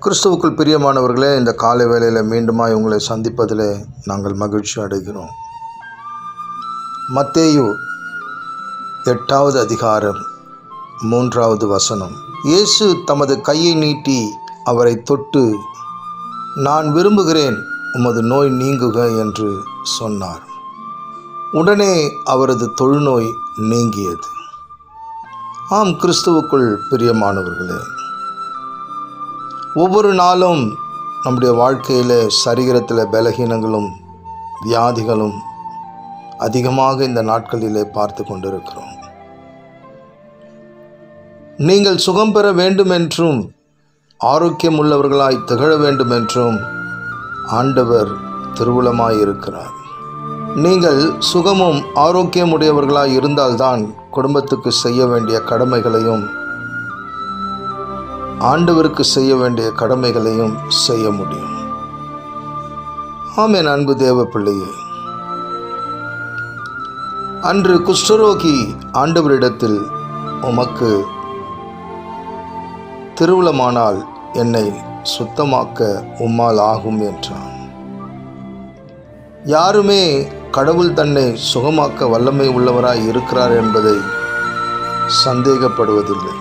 கிறிஸ்துவுக்குள் பிரியமானவர்களே இந்த காலை வேளையில் மீண்டுமாய் உங்களை சந்திப்பதில் நாங்கள் மகிழ்ச்சி அடைகிறோம் மத்தேயு எட்டாவது அதிகாரம் மூன்றாவது வசனம் இயேசு தமது கையை நீட்டி அவரை தொட்டு நான் விரும்புகிறேன் உமது நோய் நீங்குக என்று சொன்னார் உடனே அவரது தொழுநோய் நீங்கியது ஆம் கிறிஸ்துவுக்குள் பிரியமானவர்களே ஒவ்வொரு நாளும் நம்முடைய வாழ்க்கையில் சரீரத்தில் பலகீனங்களும் வியாதிகளும் அதிகமாக இந்த நாட்களிலே பார்த்து கொண்டிருக்கிறோம் நீங்கள் சுகம் பெற வேண்டும் என்றும் ஆரோக்கியம் உள்ளவர்களாய் திகழ வேண்டும் என்றும் ஆண்டவர் திருவுளமாயிருக்கிறார் நீங்கள் சுகமும் ஆரோக்கியமுடையவர்களாய் இருந்தால்தான் குடும்பத்துக்கு செய்ய வேண்டிய கடமைகளையும் ஆண்டவருக்கு செய்ய வேண்டிய கடமைகளையும் செய்ய முடியும் ஆமென் அன்பு தேவ பிள்ளையே அன்று குஷ்டரோகி ஆண்டவரிடத்தில் உமக்கு திருவுளமானால் என்னை சுத்தமாக்க உம்மால் ஆகும் என்றான் யாருமே கடவுள் தன்னை சுகமாக்க வல்லமை உள்ளவராய் இருக்கிறார் என்பதை சந்தேகப்படுவதில்லை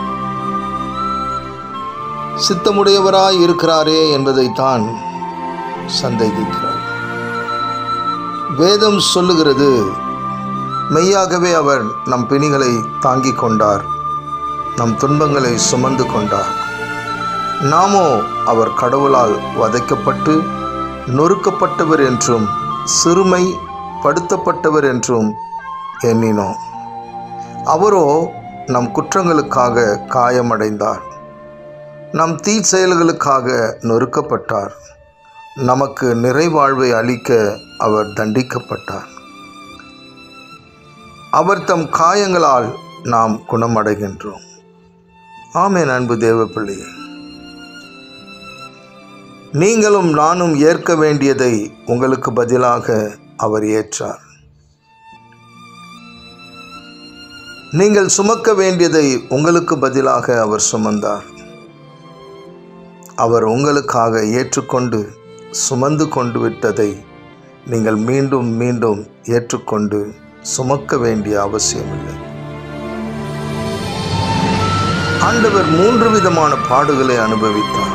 சித்தமுடையவராய் இருக்கிறாரே என்பதைத்தான் சந்தேகிக்கிறார் வேதம் சொல்லுகிறது மெய்யாகவே அவர் நம் பிணிகளை தாங்கிக் கொண்டார் நம் துன்பங்களை சுமந்து கொண்டார் நாமோ அவர் கடவுளால் வதைக்கப்பட்டு நொறுக்கப்பட்டவர் என்றும் சிறுமை படுத்தப்பட்டவர் என்றும் எண்ணினோம் அவரோ நம் குற்றங்களுக்காக காயமடைந்தார் நம் தீ செயல்களுக்காக நொறுக்கப்பட்டார் நமக்கு நிறைவாழ்வை அளிக்க அவர் தண்டிக்கப்பட்டார் அவர் தம் காயங்களால் நாம் குணமடைகின்றோம் ஆமேன் அன்பு தேவ பிள்ளையே நீங்களும் நானும் ஏற்க வேண்டியதை உங்களுக்கு பதிலாக அவர் ஏற்றார் நீங்கள் சுமக்க வேண்டியதை உங்களுக்கு பதிலாக அவர் சுமந்தார் அவர் உங்களுக்காக ஏற்றுக்கொண்டு சுமந்து கொண்டு விட்டதை நீங்கள் மீண்டும் மீண்டும் ஏற்றுக்கொண்டு சுமக்க வேண்டிய அவசியமில்லை ஆண்டவர் மூன்று விதமான பாடுகளை அனுபவித்தார்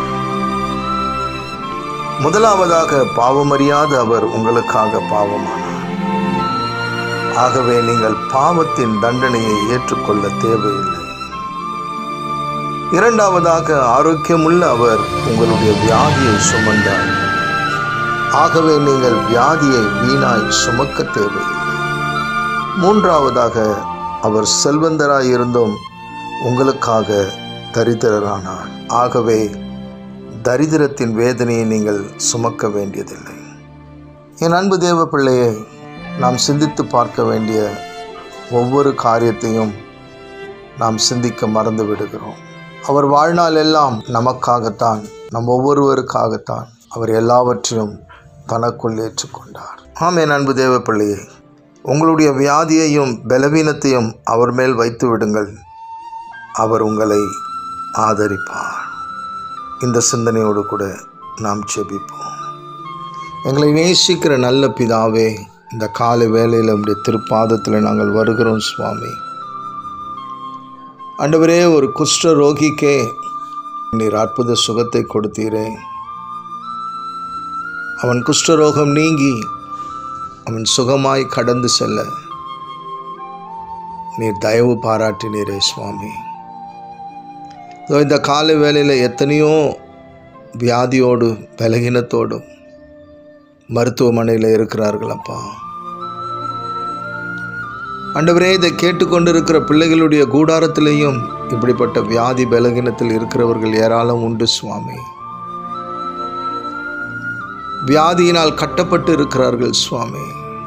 முதலாவதாக பாவமறியாத அவர் உங்களுக்காக பாவமானார் ஆகவே நீங்கள் பாவத்தின் தண்டனையை ஏற்றுக்கொள்ள தேவையில்லை இரண்டாவதாக ஆரோக்கியமுள்ள அவர் உங்களுடைய வியாதியை சுமந்தார் ஆகவே நீங்கள் வியாதியை வீணாய் சுமக்க தேவையில்லை மூன்றாவதாக அவர் செல்வந்தராய் இருந்தும் உங்களுக்காக தரித்திரரானார் ஆகவே தரித்திரத்தின் வேதனையை நீங்கள் சுமக்க வேண்டியதில்லை என் அன்பு தேவ பிள்ளையை நாம் சிந்தித்து பார்க்க வேண்டிய ஒவ்வொரு காரியத்தையும் நாம் சிந்திக்க மறந்து விடுகிறோம் அவர் வாழ்நாள் எல்லாம் நமக்காகத்தான் நம் ஒவ்வொருவருக்காகத்தான் அவர் எல்லாவற்றையும் தனக்குள் ஏற்றுக்கொண்டார் ஆம் என் அன்பு தேவ பிள்ளையே உங்களுடைய வியாதியையும் பலவீனத்தையும் அவர் மேல் வைத்து விடுங்கள் அவர் உங்களை ஆதரிப்பார் இந்த சிந்தனையோடு கூட நாம் செபிப்போம் எங்களை நேசிக்கிற நல்ல பிதாவே இந்த காலை வேளையில் உடைய திருப்பாதத்தில் நாங்கள் வருகிறோம் சுவாமி ஆண்டவரே ஒரு குஷ்ட ரோகிக்கே நீர் அற்புத சுகத்தை கொடுத்தீரே அவன் குஷ்டரோகம் நீங்கி அவன் சுகமாய் கடந்து செல்ல நீர் தயவு பாராட்டினீரே சுவாமி இதோ இந்த காலை வேளையில் எத்தனையோ வியாதியோடு பலகீனத்தோடும் மருத்துவமனையில் இருக்கிறார்கள் அப்பா ஆண்டவரே இதை கேட்டுக்கொண்டிருக்கிற பிள்ளைகளுடைய கூடாரத்திலேயும் இப்படிப்பட்ட வியாதி பலகீனத்தில் இருக்கிறவர்கள் ஏராளம் உண்டு சுவாமி வியாதியினால் கட்டப்பட்டு இருக்கிறார்கள் சுவாமி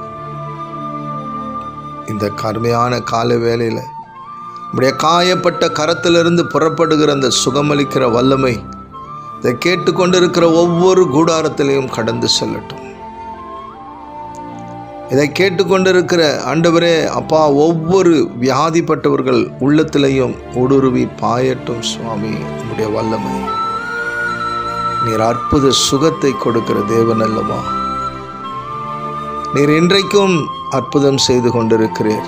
இந்த கருமையான கால வேளையில் நம்முடைய காயப்பட்ட கரத்திலிருந்து புறப்படுகிற அந்த சுகமளிக்கிற வல்லமை இதை கேட்டுக்கொண்டிருக்கிற ஒவ்வொரு கூடாரத்திலையும் கடந்து செல்லட்டும் இதை கேட்டுக்கொண்டிருக்கிற ஆண்டவரே அப்பா ஒவ்வொரு வியாதிப்பட்டவர்கள் உள்ளத்திலையும் ஊடுருவி பாயட்டும் சுவாமி உங்களுடைய வல்லமை நீர் அற்புத சுகத்தை கொடுக்கிற தேவன் அல்லவா நீர் இன்றைக்கும் அற்புதம் செய்து கொண்டிருக்கிறீர்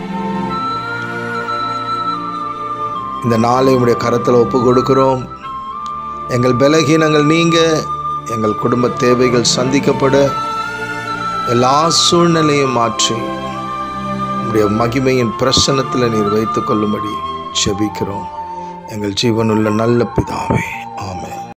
இந்த நாளை உடைய கரத்தில் ஒப்பு கொடுக்கிறோம் எங்கள் பலகீனங்கள் நீங்க எங்கள் குடும்ப தேவைகள் சந்திக்கப்பட எல்லா சூழ்நிலையும் மாற்றி உடைய மகிமையின் பிரசனத்தில் நீர் வைத்துக் கொள்ளும்படி செபிக்கிறோம் எங்கள் ஜீவனுள்ள நல்ல பிதாவே ஆமென்